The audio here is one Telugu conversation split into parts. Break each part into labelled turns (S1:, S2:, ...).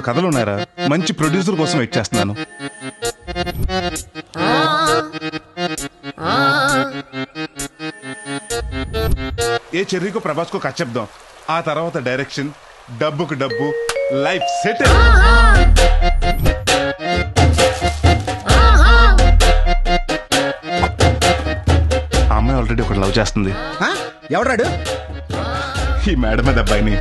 S1: కథలు ఉన్నాయరా మంచి ప్రొడ్యూసర్ కోసం వెయిట్ చేస్తున్నాను ఏ చెర్రీకో ప్రభాస్కో కథ చెప్దాం ఆ తర్వాత డైరెక్షన్ డబ్బుకు డబ్బు లైఫ్ సెట్ ఆ అమ్మాయి ఆల్రెడీ ఒకటి లవ్ చేస్తుంది
S2: ఆ? ఎవడ్రాడు
S1: ఈ మేడం మీద అబ్బాయిని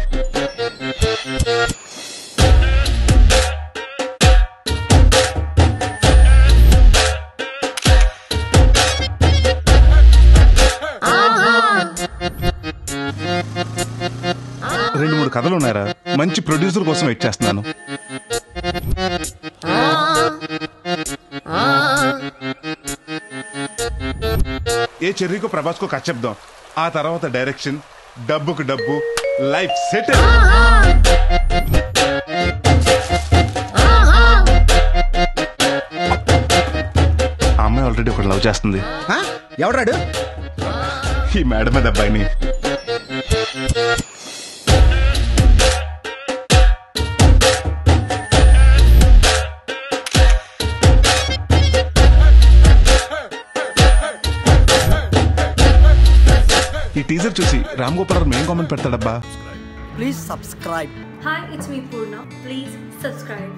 S1: రెండు మూడు కథలు ఉన్నాయరా మంచి ప్రొడ్యూసర్ కోసం వెయిట్ చేస్తున్నాను ఏ చెర్రీకో ప్రభాస్కో కథ చెప్దాం ఆ తర్వాత డైరెక్షన్ డబ్బుకు డబ్బు లైఫ్ సెట్ ఆ అమ్మాయి ఆల్రెడీ ఒకటి లవ్ చేస్తుంది
S2: ఆ? ఎవడ్రాడు
S1: ఈ మేడం మీద అబ్బాయిని ఈ టీజర్ చూసి రామ్ గోపాల్ మెయిన్ కామెంట్ పెడతాడబ్బా
S3: Please subscribe.
S4: Hi, it's me Purna. Please subscribe.